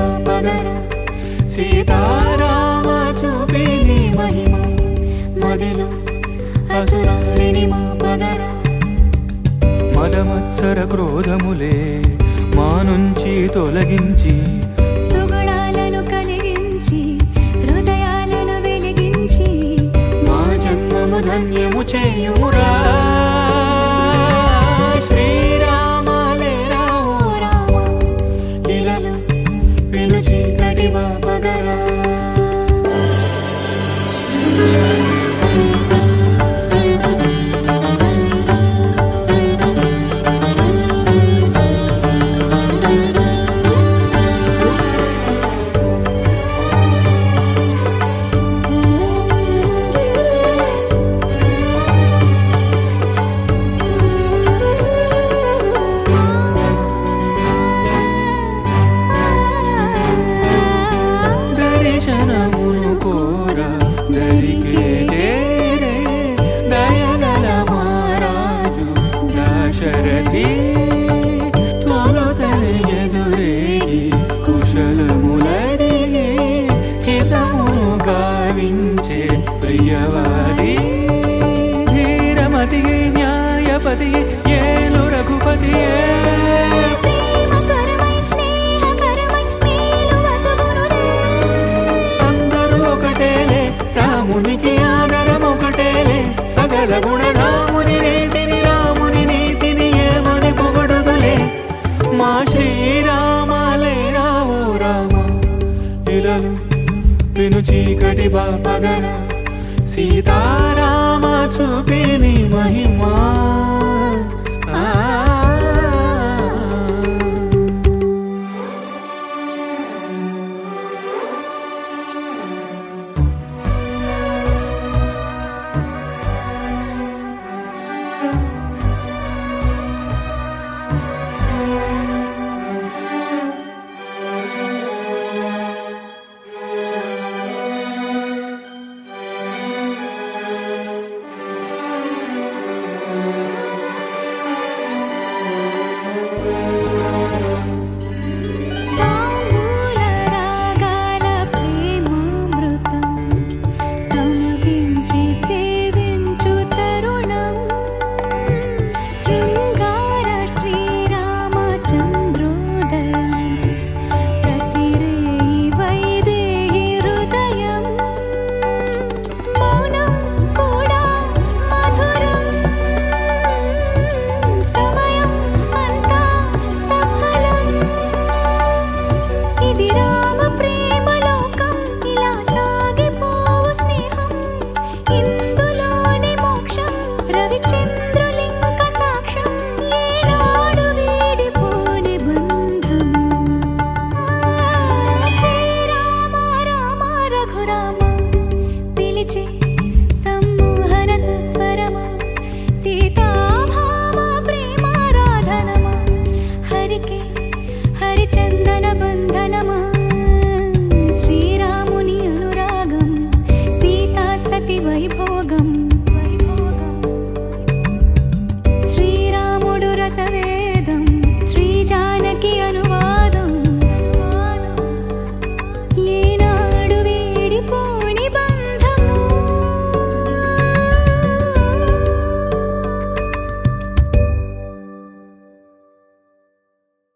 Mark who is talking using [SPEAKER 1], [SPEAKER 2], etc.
[SPEAKER 1] పగర సీతారామ చూపిని మహిమ మదిలో అసురాలిని మా పగర మదమత్సర క్రోధములే మా నుంచి తొలగించి
[SPEAKER 2] సుగుణాలను కలిగించి హృదయాలను వెలిగించి
[SPEAKER 1] మా జన్మము ధన్యము చేయుమురా శ్రీరామ లేరా ఓ రామ ఇలలో పిలుచి కడివా పగరా దర్శనమును కోరా దరికే చేరే దయగల మహారాజు దాశరథి తొలతని ఎదురేగి కుశలములడిగి హితమును గావించే ప్రియవాది ధీరమతి న్యాయపతి ఏలు రఘుపతియే
[SPEAKER 2] ప్రేమ స్వరమై స్నేహకరమై మేలు వసగునులే
[SPEAKER 1] అందరూ ఒకటేలే రామునికి ఆదరం ఒకటేలే సకల గుణరాముని రేటిని రాముని నీటిని ఏమని పొగడుదులే మా శ్రీరామాలే రావు రామ ఇలలు విను చీకటి బాపగర సీతారామ చూపిని మహిమా